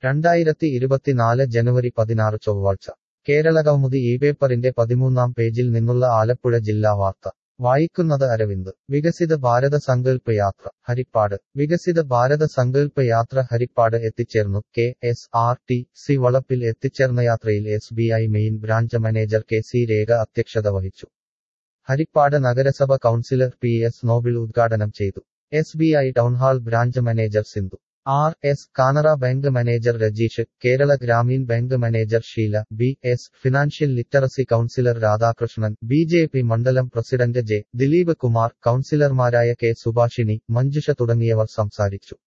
രണ്ടായിരത്തി ഇരുപത്തിനാല് ജനുവരി പതിനാറ് ചൊവ്വാഴ്ച കേരള കൗമുദി ഈ പേപ്പറിന്റെ പതിമൂന്നാം പേജിൽ നിന്നുള്ള ആലപ്പുഴ ജില്ലാ വാർത്ത വായിക്കുന്നത് അരവിന്ദ് വികസിത ഭാരത സങ്കല്പ യാത്ര ഹരിപ്പാട് വികസിത ഭാരത സങ്കല്പ യാത്ര ഹരിപ്പാട് എത്തിച്ചേർന്നു K S R T C വളപ്പിൽ എത്തിച്ചേർന്ന യാത്രയിൽ S B I main branch manager K C Rekha അധ്യക്ഷത വഹിച്ചു ഹരിപ്പാട് നഗരസഭ കൗൺസിലർ പി എസ് നോബിൾ ഉദ്ഘാടനം ചെയ്തു S B I town hall branch manager Sindhu R S Canara bank manager Rajeesh Kerala Grameen bank manager Sheela B S financial literacy councillor Radhakrishnan B J P മണ്ഡലം president J Dileep Kumar കൗൺസിലർമാരായ K Subhashini Manjusha തുടങ്ങിയവർ സംസാരിച്ചു